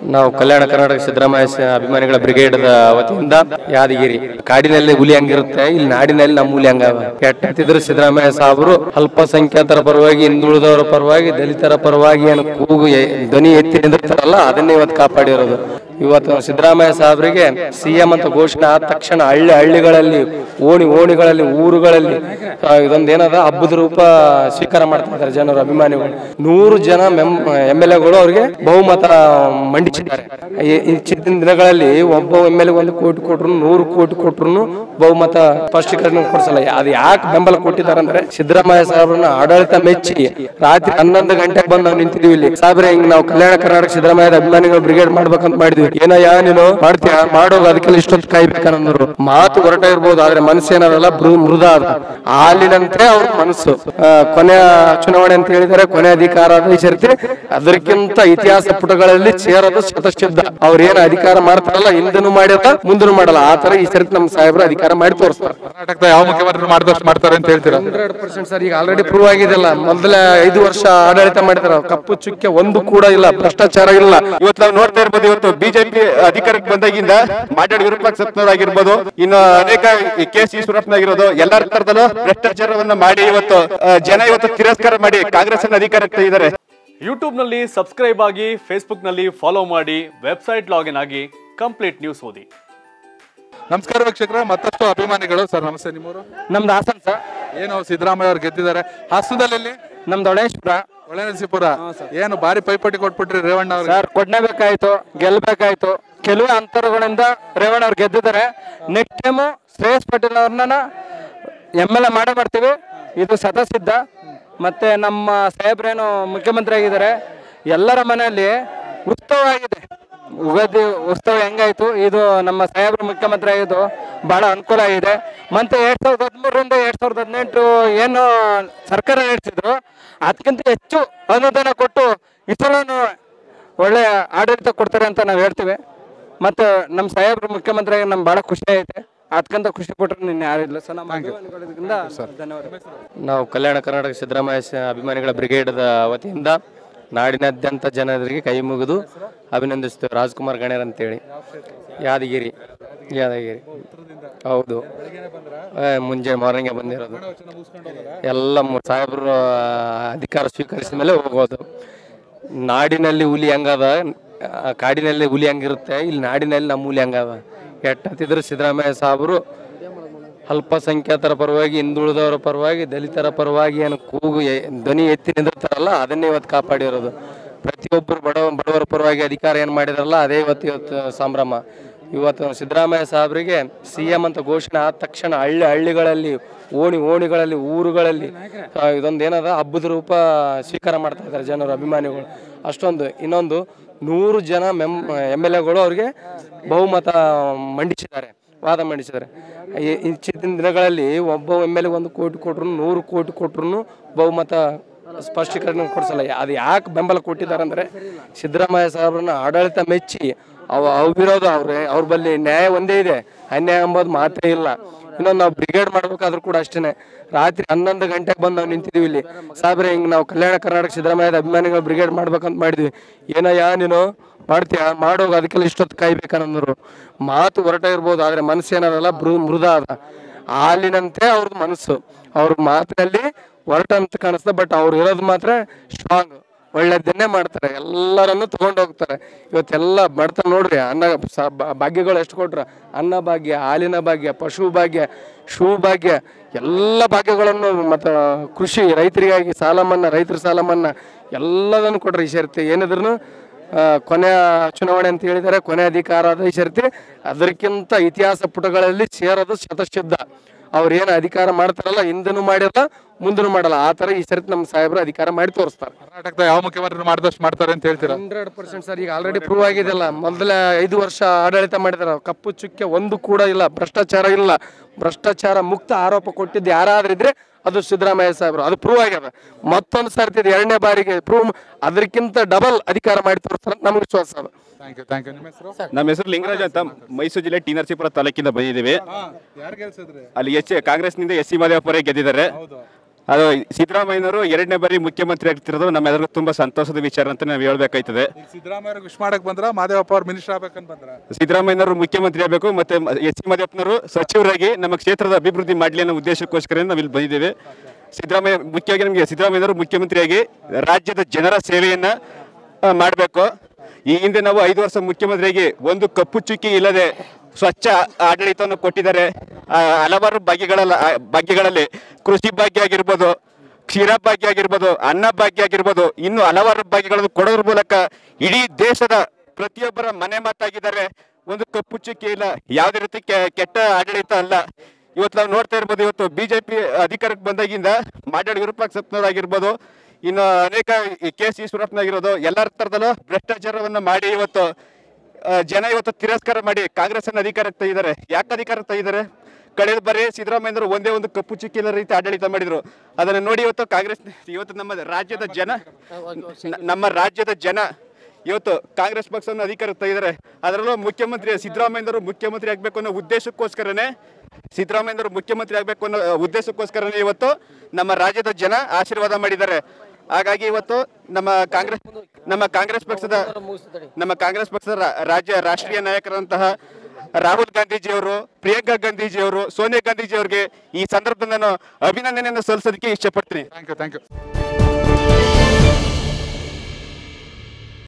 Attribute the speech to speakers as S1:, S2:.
S1: ನಾವು ಕಲ್ಯಾಣ ಕರ್ನಾಟಕ ಸಿದ್ದರಾಮಯ್ಯ ಸ- ಅಭಿಮಾನಿಗಳ ಬ್ರಿಗೇಡ್ ವತಿಯಿಂದ ಯಾದಗಿರಿ ಕಾಡಿನಲ್ಲಿ ಹುಲಿ ಹಂಗಿರುತ್ತೆ ಇಲ್ಲಿ ನಾಡಿನಲ್ಲಿ ನಮ್ಮ ಹುಲಿ ಹಂಗ ಕೆಟ್ಟಿದ್ರು ಸಿದ್ದರಾಮಯ್ಯ ಸಾಹೇಬರು ಅಲ್ಪಸಂಖ್ಯಾತರ ಪರವಾಗಿ ಹಿಂದುಳಿದವರ ಪರವಾಗಿ ದಲಿತರ ಪರವಾಗಿ ಏನು ಕೂಗು ಎ- ಧ್ವನಿ ಎತ್ತಿ ನಿಂದಿರ್ತಾರಲ್ಲ ಅದನ್ನೇ ಇವತ್ತು ಕಾಪಾಡಿರೋದು ಇವತ್ತು ಸಿದ್ದರಾಮಯ್ಯ ಸಾಹೇಬರಿಗೆ ಸಿಎಂ ಅಂತ ಘೋಷಣೆ ಆದ ತಕ್ಷಣ ಹಳ್ಳಿ ಹಳ್ಳಿಗಳಲ್ಲಿ ಓಣಿ ಓಣಿಗಳಲ್ಲಿ ಊರುಗಳಲ್ಲಿ ಆ, ಇದೊಂದು ಏನದ ಹಬ್ಬದ ರೂಪ ಸ್ವೀಕಾರ ಮಾಡ್ತಾ ಇದ್ದಾರೆ ಜನರು ಅಭಿಮಾನಿಗಳು ನೂರು ಜನ ಎಂ ಎಲ್ ಎಗಳು ಅವರಿಗೆ ಬಹುಮತ ಮಂಡಿಸಿದ್ದಾರೆ ಈ- ಇತ್ತೀಚಿನ ದಿನಗಳಲ್ಲಿ ಒಬ್ಬ ಎಂ ಎಲ್ ಒಂದು ಕೋಟಿ ಕೊಟ್ರು ನೂರು ಕೋಟಿ ಕೊಟ್ರು ಬಹುಮತ ಸ್ಪಷ್ಟೀಕರಣ ಕೊಡಿಸಲ್ಲ ಅದು ಯಾಕೆ ಬೆಂಬಲ ಕೊಟ್ಟಿದ್ದಾರೆ ಅಂದ್ರೆ ಸಿದ್ದರಾಮಯ್ಯ ಸಾಹೇಬ್ರನ್ನ ಆಡಳಿತ ಮೆಚ್ಚಿ ರಾತ್ರಿ ಹನ್ನೊಂದು ಗಂಟೆಗೆ ಬಂದು ನಾವು ನಿಂತಿದೀವಿ ಇಲ್ಲಿ ಸಾಹೇಬ್ರೆ ಹಿಂಗ್ ನಾವು ಕಲ್ಯಾಣ ಕರ್ನಾಟಕ ಸಿದ್ದರಾಮಯ್ಯ ಅಭಿಮಾನಿಗಳು ಬ್ರಿಗೇಡ್ ಮಾಡ್ಬೇಕಂತ ಮಾಡಿದ್ವಿ ಏನಯ್ಯ ನೀನು ಮಾಡ್ತೀಯ ಮಾಡೋಗ ಅದಕ್ಕೆಲ್ಲ ಇಷ್ಟೊತ್ತು ಕಾಯ್ಬೇಕನ್ನಂದ್ರು ಮಾತು ಹೊರಟ ಇರ್ಬೋದು ಆದ್ರೆ ಮನಸ್ಸು ಏನಾರಲ್ಲ ಮೃ- ಮೃದ ಅದ ಹಾಲಿನಂತೆ ಅವ್ರ ಮನಸ್ಸು ಆ, ಕೊನೆಯ ಚುನಾವಣೆ ಅಂತ ಹೇಳಿದರೆ ಕೊನೆ ಅಧಿಕಾರ ಅದ ಈ ಸರ್ತಿ ಅದಕ್ಕಿಂತ ಇತಿಹಾಸ ಪುಟಗಳಲ್ಲಿ ಸೇರೋದು ಶತಸಿದ್ಧ ಅವ್ರ ಏನ್ ಅಧಿಕಾರ ಮಾಡ್ತಾರಲ್ಲ ಹಿಂದನು ಮಾಡಿರಲ್ಲ ಮುಂದನು ಮಾಡಲ್ಲ ಆ ತರ ಈ ಸರ್ತಿ ನಮ್ಮ ಸಾಹೇಬ್ರು ಅಧಿಕಾರ ಮಾಡಿ ತೋರಿಸ್ತಾರೆ
S2: ಕರ್ನಾಟಕದ ಯಾವ ಮುಖ್ಯಮಂತ್ರಿ ಮಾಡಿದಷ್ಟು ಮಾಡ್ತಾರೆ ಅಂತ ಹೇಳ್ತೀರಾ
S1: ಹಂಡ್ರೆಡ್ ಪರ್ಸೆಂಟ್ ಸರ್ ಈಗ ಆಲ್ರೆಡಿ ಪ್ರೂವ್ ಆಗಿದೆಲ್ಲ ಮೊದಲ ಐದು ವರ್ಷ ಆಡಳಿತ ಮಾಡಿದಾರ ಕಪ್ಪು ಚುಕ್ಕೆ ಒಂದು ಕೂಡ ಇಲ್ಲ ಭ್ರಷ್ಟಾಚಾರ ಇಲ್ಲ
S3: ಇವತ್ತು ನಾವು ನೋಡ್ತಾ ಇರ್ಬೋದು ಇವತ್ತು ಬಿಜೆಪಿ ಅಧಿಕಾರಕ್ಕೆ ಬಂದಾಗಿಂದ ಮಾತಾಡಿ ವಿರೂಪಾಕ್ಷ ಸತ್ನವರಾಗಿರ್ಬೋದು ಇನ್ನು ಅನೇಕ ಕೆ ಸಿ ಈಶ್ವರಪ್ಪನಾಗಿರೋದು ಎಲ್ಲರ ತರದಲ್ಲೂ ಭ್ರಷ್ಟಾಚಾರವನ್ನ ಮಾಡಿ ಇವತ್ತು ಆ, ಜನ ಇವತ್ತು ತಿರಸ್ಕಾರ ಮಾಡಿ ಕಾಂಗ್ರೆಸ್ ಅನ್ನ ಅಧಿಕಾರಕ್ಕೆ ಇದ್ದಾರೆ
S4: ಯೂಟ್ಯೂಬ್ನಲ್ಲಿ ಸಬ್ಸ್ಕ್ರೈಬ್ ಆಗಿ ಫೇಸ್ಬುಕ್ನಲ್ಲಿ ಫಾಲೋ ಮಾಡಿ ವೆಬ್ಸೈಟ್ ಲಾಗಿನ್ ಆಗಿ ಕಂಪ್ಲೀಟ್ ನ್ಯೂಸ್ ಓದಿ
S2: ನಮಸ್ಕಾರ ವೀಕ್ಷಕರ ಮತ್ತಷ್ಟು ಅಭಿಮಾನಿಗಳು ಸರ್ ನಮಸ್ತೆ ನಿಮ್ಮೂರು
S1: ನಮ್ದು ಹಾಸನ್ ಸರ್
S2: ಏನು ಸಿದ್ದರಾಮಯ್ಯ ಅವ್ರು ಗೆದ್ದಿದ್ದಾರೆ ಹಾಸನದಲ್ಲಿ
S1: ನಮ್ದು ಒಳೇಶ್ವರ
S2: ಒಳನರಸೀಪುರ ಏನು ಭಾರಿ ಪೈಪೋಟಿ ಕೊಟ್ಬಿಟ್ರಿ ರೇವಣ್ಣ ಅವ್ರಿಗೆ
S1: ಸರ್ ಕೊಡ್ಲೇಬೇಕಾಯ್ತು ಗೆಲ್ಬೇಕಾಯ್ತು ಕೆಲವೇ ಅಂತರಗಳಿಂದ ರೇವಣ್ಣ ಅವ್ರು ಗೆದ್ದಿದ್ದಾರೆ ನೆಕ್ಸ್ಟ್ ಟೈಮು ಶ್ರೇಯಸ್ ಪಾಟೀಲ್ ಅವ್ರನ್ನ ಎಮ್ ಎಲ್ ಎ ಮಾಡೇ ಮಾಡ್ತೀವಿ ಇದು ಸತಸಿದ್ಧ ಮತ್ತೆ ನಮ್ಮ ಸಾಹೇಬ್ರೇನು ಮುಖ್ಯಮಂತ್ರಿ ಆಗಿದ್ದಾರೆ ಎಲ್ಲರ ಮನೆಯಲ್ಲಿ ಉತ್ಸವ ಆಗಿದೆ ಉಗಾದಿ ಉತ್ಸವ ಹೆಂಗಾಯ್ತು ಇದು ನಮ್ಮ ಸಾಹೇಬ್ರು ಮುಖ್ಯಮಂತ್ರಿ ಆಗಿದ್ದು ಬಹಳ ಅನುಕೂಲ ಆಗಿದೆ ಮತ್ತೆ ಎರಡ್ ಸಾವಿರದ ಹದಿಮೂರರಿಂದ ಎರಡ್ ಸಾವಿರದ ಹದಿನೆಂಟು ಏನು ಸರ್ಕಾರ ನಡೆಸಿದ್ರು ಅದಕ್ಕಿಂತ ಹೆಚ್ಚು ಅನುದಾನ ಕೊಟ್ಟು ಈ ಸಲನು ಒಳ್ಳೆ ಆಡಳಿತ ಕೊಡ್ತಾರೆ ಅಂತ ನಾವು ಹೇಳ್ತೀವಿ ಮತ್ತು ನಮ್ಮ ಸಾಹೇಬ್ರು ಮುಖ್ಯಮಂತ್ರಿ ನಮ್ಗೆ ಭಾಳ ಖುಷಿ ಐತೆ ಅದಕ್ಕಿಂತ ಖುಷಿ ಪಟ್ಟರೆ ನಿನ್ನೆ ಯಾರಿಲ್ಲ ಸೊ ನಮ್ಮ ಅಭಿಮಾನಿಗಳಿಂದ ಧನ್ಯವಾದ ನಾವು ಕಲ್ಯಾಣ ಕರ್ನಾಟಕ ಸಿದ್ದರಾಮಯ್ಯ ಸ- ಅಭಿಮಾನಿಗಳ ಬ್ರಿಗೇಡ್ದ ವತಿಯಿಂದ ನಾಡಿನಾದ್ಯಂತ ಜನರಿಗೆ ಕೈ ಮುಗಿದು ಅಭಿನಂದಿಸ್ತೇವೆ ರಾಜ್ಕುಮಾರ್ ಗಣ್ಯರ್ ಅಂತೇಳಿ ಯಾದಗಿರಿ ಯಾದಗಿರಿ ಹೌದು ಏ, ಮುಂಜಾನೆ ಮಾರ್ನಿಂಗ್ ಬಂದಿರೋದು ಎಲ್ಲ ಮು- ಸಾಹೇಬ್ರು ಆ, ಅಧಿಕಾರ ಸ್ವೀಕರಿಸಿದ ಮೇಲೆ ಹೋಗೋದು ನಾಡಿನಲ್ಲಿ ಹುಲಿ ಹೆಂಗದ ಆ, ಕಾಡಿನಲ್ಲಿ ಹುಲಿ ಹೆಂಗಿರುತ್ತೆ ಇಲ್ಲಿ ನಾಡಿನಲ್ಲಿ ನಮ್ಮ ಹುಲಿ ಹೆಂಗದ ಎಟ್ಟತ್ತಿದ್ರು ಸಿದ್ದರಾಮಯ್ಯ ಸಾಹೇಬರು ಅಲ್ಪಸಂಖ್ಯಾತರ ಪರವಾಗಿ ಹಿಂದುಳಿದವರ ಪರವಾಗಿ ದಲಿತರ ಪರವಾಗಿ ಏನು ಕೂಗು ಎ- ಧ್ವನಿ ಎತ್ತಿ ನಿಂದಿರ್ತಾರಲ್ಲ ಅದನ್ನೇ ಇವತ್ತು ಕಾಪಾಡಿರೋದು ಪ್ರತಿಯೊಬ್ಬರು ಬಡವ ಬಡವರ ಪರವಾಗಿ ಅಧಿಕಾರ ಏನು ಮಾಡಿದಾರಲ್ಲ ಅದೇ ಇವತ್ತು ಇವತ್ತು ಸಂಭ್ರಮ ಇವತ್ತು ಸಿದ್ದರಾಮಯ್ಯ ಸಾಹೇಬರಿಗೆ ಸಿ ಎಂ ಅಂತ ಘೋಷಣೆ ಆದ ತಕ್ಷಣ ಹಳ್ಳಿ ಹಳ್ಳಿಗಳಲ್ಲಿ ಓಣಿ ಓಣಿಗಳಲ್ಲಿ ಊರುಗಳಲ್ಲಿ ಆ, ಇದೊಂದು ಏನದ ಹಬ್ಬದ ರೂಪ ಸ್ವೀಕಾರ ಮಾಡ್ತಾ ಇದ್ದಾರೆ ಜನರು ಅಭಿಮಾನಿಗಳು ಅಷ್ಟೊಂದು ಇನ್ನೊಂದು ನೂರು ಜನ ಮೆಂ ಎಮ್ ಎಲ್ ಎಗಳು ಅವ್ರಿಗೆ ಬಹುಮತ ಮಂಡಿಸಿದ್ದಾರೆ ವಾದ ಮಂಡಿಸಿದ್ದಾರೆ ಈ- ಇತ್ತೀಚಿನ ದಿನಗಳಲ್ಲಿ ಒಬ್ಬ ಎಮ್ ಎಲ್ ಒಂದು ಕೋಟಿ ಕೊಟ್ರು ನೂರು ಕೋಟಿ ಕೊಟ್ರು ಬಹುಮತ ಸ್ಪಷ್ಟೀಕರಣ ಕೊಡಿಸಲ್ಲ ಅದು ಯಾಕೆ ಬೆಂಬಲ ಕೊಟ್ಟಿದ್ದಾರೆ ಅಂದರೆ ಸಿದ್ದರಾಮಯ್ಯ ಸಾಹೇಬ್ರನ್ನ ಆಡಳಿತ ಮೆಚ್ಚಿ ಅವ ಅವಿರೋಧ ಅವ್ರೆ ಅವ್ರ ಬಳಿ ನ್ಯಾಯ ಒಂದೇ ಇದೆ ಅನ್ಯಾಯ ಎಂಬುದು ಮಾತೇ ಇಲ್ಲ ಇನ್ನೊಂದು ನಾವು ಬ್ರಿಗೇಡ್ ಮಾಡ್ಬೇಕಾದ್ರೂ ಕೂಡ ಅಷ್ಟೇ ರಾತ್ರಿ ಹನ್ನೊಂದು ಗಂಟೆಗೆ ಬಂದು ನಾವು ನಿಂತಿದ್ದೀವಿ ಇಲ್ಲಿ ಸಾಹೇಬ್ರೆ ಹಿಂಗೆ ನಾವು ಕಲ್ಯಾಣ ಕರ್ನಾಟಕ ಸಿದ್ದರಾಮಯ್ಯದ ಅಭಿಮಾನಿಗಳು ಬ್ರಿಗೇಡ್ ಮಾಡ್ಬೇಕಂತ ಮಾಡಿದ್ವಿ ಏನಯ್ಯ ನೀನು ಮಾಡ್ತೀಯ ಮಾಡೋಗ ಅದಕ್ಕೆಲ್ಲ ಇಷ್ಟೊತ್ತು ಕಾಯ್ಬೇಕನ್ನಂದ್ರು ಮಾತು ಹೊರಟ ಇರ್ಬೋದು ಆದ್ರೆ ಮನಸ್ಸು ಏನಾರಲ್ಲ ಮೃ ಮೃದ ಅದ ಹಾಲಿನಂತೆ ಅವ್ರದ್ದು ಮನಸ್ಸು ಅವ್ರ ಮಾತಿನಲ್ಲಿ ಹೊರಟ ಅಂತ ಕಾಣಿಸ್ತದೆ ಬಟ್ ಅವ್ರು ಇರೋದು ಮಾತ್ರ ಸ್ಟ್ರಾಂಗ್ ಒಳ್ಳೆದನ್ನೇ ಮಾಡ್ತಾರೆ ಎಲ್ಲರನ್ನು ತಗೊಂಡು ಹೋಗ್ತಾರೆ ಇವತ್ತೆಲ್ಲ ಮಾಡ್ತಾರೆ ನೋಡ್ರಿ ಅನ್ನ ಸ- ಬ- ಭಾಗ್ಯಗಳು ಎಷ್ಟು ಕೊಟ್ರ ಅನ್ನ ಭಾಗ್ಯ ಹಾಲಿನ ಭಾಗ್ಯ ಪಶು ಭಾಗ್ಯ ಶೂ ಭಾಗ್ಯ ಎಲ್ಲ ಭಾಗ್ಯಗಳನ್ನು ಮತ್ತು ಕೃಷಿ ರೈತರಿಗಾಗಿ ಸಾಲ ಮನ್ನಾ ರೈತರ ಸಾಲ ಮನ್ನಾ ಎಲ್ಲದನ್ನು ಕೊಟ್ರೆ ಈ ಸರ್ತಿ ಏನಿದ್ರು ಕೊನೆಯ ಚುನಾವಣೆ ಅಂತ ಹೇಳಿದ್ದಾರೆ ಕೊನೆ ಅಧಿಕಾರ ಅದ ಈ ಸರ್ತಿ ಅದಕ್ಕಿಂತ ಇತಿಹಾಸ ಪುಟಗಳಲ್ಲಿ ಸೇರೋದು ಶತಸಿದ್ಧ ಅವ್ರು ಏನು ಅಧಿಕಾರ ಮಾಡ್ತಾರಲ್ಲ ಹಿಂದನು ಮಾಡಿರಲ್ಲ ಮುಂದನು ಮಾಡಲ್ಲ ಆ ಥರ ಈ ಸರ್ತಿ ನಮ್ಮ ಸಾಹೇಬರು ಅಧಿಕಾರ ಮಾಡಿ ತೋರಿಸ್ತಾರೆ
S2: ಕರ್ನಾಟಕದ ಯಾವ ಮುಖ್ಯಮಂತ್ರಿ ಮಾಡಿದಷ್ಟು ಮಾಡ್ತಾರೆ ಅಂತ ಹೇಳ್ತೀರಾ
S1: ಹಂಡ್ರೆಡ್ ಪರ್ಸೆಂಟ್ ಸರ್ ಈಗ ಆಲ್ರೆಡಿ ಪ್ರೂವ್ ಆಗಿದೆಲ್ಲ ಮೊದಲ ಐದು ವರ್ಷ ಆಡಳಿತ ಮಾಡಿದಾರೆ ಕಪ್ಪು ಚುಕ್ಕೆ ಒಂದು ಕೂಡ ಇಲ್ಲ ಭ್ರಷ್ಟಾಚಾರ ಇಲ್ಲ ಭ್ರಷ್ಟಾಚಾರ ಮುಕ್ತ ಆರೋಪ ಕೊಟ್ಟಿದ್ದು ಯಾರಾದ್ರೂ ಇದ್ರೆ ಅದು ಸಿದ್ದರಾಮಯ್ಯ ಸಾಹೇಬರು ಅದು ಪ್ರೂವ್ ಆಗ್ಯದ ಮತ್ತೊಂದು ಸರ್ತಿ ಇದು ಎರಡನೇ ಬಾರಿಗೆ ಪ್ರೂವ್ ಅದಕ್ಕಿಂತ ಡಬಲ್ ಅಧಿಕಾರ ಮಾಡಿ ತೋರಿಸ್ತಾರೆ ಅಂತ ನಮ್ಗೆ ವಿಶ್ವಾಸ ಅದ
S2: ಥ್ಯಾಂಕ್ ಯು ಥ್ಯಾಂಕ್ ಯು ನಿಮ್ಮ ಹೆಸರು
S3: ನಮ್ಮ ಹೆಸರು ಲಿಂಗರಾಜ್ ಅಂತ ಮೈಸೂರು ಜಿಲ್ಲೆ ಟಿ ನರಸೀಪುರ ತಾಲೂಕಿಂದ ಬಂದಿದ್ದೀವಿ
S2: ಯಾರು ಗೆಲ್ಸಿದ್ರಿ
S3: ಅಲ್ಲಿ ಎಚ್ ಕಾಂಗ್ರೆಸ್ನಿಂದ ಎಸ್ ಸಿ ಮಾದೇವಪುರ ಗೆದ್ದಿದ್ದಾರೆ ಅದು ಸಿದ್ದರಾಮಯ್ಯನವರು ಎರಡನೇ ಬಾರಿ ಮುಖ್ಯಮಂತ್ರಿ ಆಗ್ತಿರೋದು ನಮ್ಮೆಲ್ಲರಿಗೂ ತುಂಬಾ ಸಂತೋಷದ ವಿಚಾರ ಅಂತ ನಾವು ಹೇಳ್ಬೇಕಾಯ್ತದೆ
S2: ಈಗ ಸಿದ್ದರಾಮಯ್ಯ ವಿಶ್ ಮಾಡಕ್ ಬಂದ್ರ ಮಾದೇವಪ್ಪ ಅವ್ರು ಮಿನಿಸ್ಟರ್ ಆಗ್ಬೇಕಂತ ಬಂದ್ರ
S3: ಸಿದ್ದರಾಮಯ್ಯನವರು ಮುಖ್ಯಮಂತ್ರಿ ಆಗಬೇಕು ಮತ್ತೆ ಎಸ್ ಸಿ ಮದೇವಪ್ಪನವರು ಸಚಿವರಾಗಿ ನಮ್ಮ ಕ್ಷೇತ್ರದ ಅಭಿವೃದ್ಧಿ ಮಾಡಲಿ ಅನ್ನೋ ಉದ್ದೇಶಕ್ಕೋಸ್ಕರ ನಾವು ಇಲ್ಲಿ ಬಂದಿದ್ದೇವೆ ಸಿದ್ದರಾಮಯ್ಯ ಮುಖ್ಯವಾಗಿ ನಮಗೆ ಸಿದ್ದರಾಮಯ್ಯನವರು ಮುಖ್ಯಮಂತ್ರಿಯಾಗಿ ರಾಜ್ಯದ ಜನರ ಸೇವೆಯನ್ನ ಮಾಡಬೇಕು ಈ ಹಿಂದೆ ನಾವು ಐದು ವರ್ಷ ಮುಖ್ಯಮಂತ್ರಿಯಾಗಿ ಒಂದು ಕಪ್ಪು ಚುಕ್ಕಿ ಇಲ್ಲದೆ ಸ್ವಚ್ಛ ಆಡಳಿತವನ್ನು ಕೊಟ್ಟಿದ್ದಾರೆ ಆ, ಹಲವಾರು ಭಾಗ್ಯಗಳಲ್ಲ ಆ, ಭಾಗ್ಯಗಳಲ್ಲಿ ಕೃಷಿ ಭಾಗ್ಯ ಆಗಿರ್ಬೋದು ಕ್ಷೀರ ಭಾಗ್ಯ ಆಗಿರ್ಬೋದು ಅನ್ನ ಭಾಗ್ಯ ಆಗಿರ್ಬೋದು ಇನ್ನು ಹಲವಾರು ಭಾಗ್ಯಗಳನ್ನು ಕೊಡೋದ್ರ ಮೂಲಕ ಇಡೀ ದೇಶದ ಪ್ರತಿಯೊಬ್ಬರ ಮನೆ ಮಾತಾಗಿದ್ದಾರೆ ಒಂದು ಕಪ್ಪು ಚುಕ್ಕಿ ಇಲ್ಲ ಯಾವುದೇ ರೀತಿ ಕೆ- ಕೆಟ್ಟ ಆಡಳಿತ ಅಲ್ಲ ಇವತ್ತು ನಾವು ನೋಡ್ತಾ ಇರ್ಬೋದು ಇವತ್ತು ಬಿಜೆಪಿ ಅಧಿಕಾರಕ್ಕೆ ಬಂದಾಗಿಂದ ಮಾಡಾಳ್ ವಿರೂಪಾಕ್ಷಪ್ಪನವರಾಗಿರ್ಬೋದು ಇನ್ನು ಅನೇಕ ಕೆ ಸಿ ಈಶ್ವರಪ್ಪನಾಗಿರೋದು ಎಲ್ಲರ ಥರದಲ್ಲೂ ಭ್ರಷ್ಟಾಚಾರವನ್ನ ಮಾಡಿ ಇವತ್ತು ಆ, ಜನ ಇವತ್ತು ತಿರಸ್ಕಾರ ಮಾಡಿ ಕಾಂಗ್ರೆಸ್ ಅನ್ನ ಅಧಿಕಾರಕ್ಕೆ ತೆಗಿದ್ದಾರೆ ಯಾಕೆ ಅಧಿಕಾರಕ್ಕೆ ತೆಗಿದ್ದಾರೆ ಕಳೆದ ಬಾರಿ ಸಿದ್ದರಾಮಯ್ಯರು ಒಂದೇ ಒಂದು ಕಪ್ಪು ಚುಕ್ಕಿಲ್ಲ ರೀತಿ ಆಡಳಿತ ಮಾಡಿದ್ರು ಅದನ್ನ ನೋಡಿ ಇವತ್ತು ಕಾಂಗ್ರೆಸ್ ಇವತ್ತು ನಮ್ಮ ರಾಜ್ಯದ ಜನ ನ- ನಮ್ಮ ರಾಜ್ಯದ ಜನ ಇವತ್ತು ಕಾಂಗ್ರೆಸ್ ಪಕ್ಷವನ್ನು ಅಧಿಕಾರಕ್ಕೆ ತೆಗೆದರೆ ಅದರಲ್ಲೂ ಮುಖ್ಯಮಂತ್ರಿ ಸಿದ್ದರಾಮಯ್ಯವರು ಮುಖ್ಯಮಂತ್ರಿ ಆಗಬೇಕು ಅನ್ನೋ ಉದ್ದೇಶಕ್ಕೋಸ್ಕರನೇ ಸಿದ್ದರಾಮಯ್ಯವರು ಮುಖ್ಯಮಂತ್ರಿ ಆಗಬೇಕು ಅನ್ನೋ ಉದ್ದೇಶಕ್ಕೋಸ್ಕರನೇ ಇವತ್ತು ನಮ್ಮ ರಾಜ್ಯದ ಜನ ಆಶೀರ್ವಾದ ಮಾಡಿದ್ದಾರೆ ಹಾಗಾಗಿ ಇವತ್ತು ನಮ್ಮ ಕಾಂಗ್ರೆಸ್ ನಮ್ಮ ಕಾಂಗ್ರೆಸ್ ಪಕ್ಷದ ನಮ್ಮ ಕಾಂಗ್ರೆಸ್ ಪಕ್ಷದ ರಾ- ರಾಜ್ಯ ರಾಷ್ಟ್ರೀಯ ನಾಯಕರಂತಹ ರಾಹುಲ್ ಗಾಂಧೀಜಿಯವರು ಪ್ರಿಯಾಂಕಾ ಗಾಂಧೀಜಿಯವರು ಸೋನಿಯಾ ಗಾಂಧೀಜಿ ಅವರಿಗೆ ಈ ಸಂದರ್ಭದಲ್ಲಿ ನಾನು ಅಭಿನಂದನೆಯನ್ನು ಸಲ್ಲಿಸೋದಕ್ಕೆ ಇಷ್ಟಪಡ್ತೀನಿ
S2: ಥ್ಯಾಂಕ್ ಯು ಥ್ಯಾಂಕ್ ಯು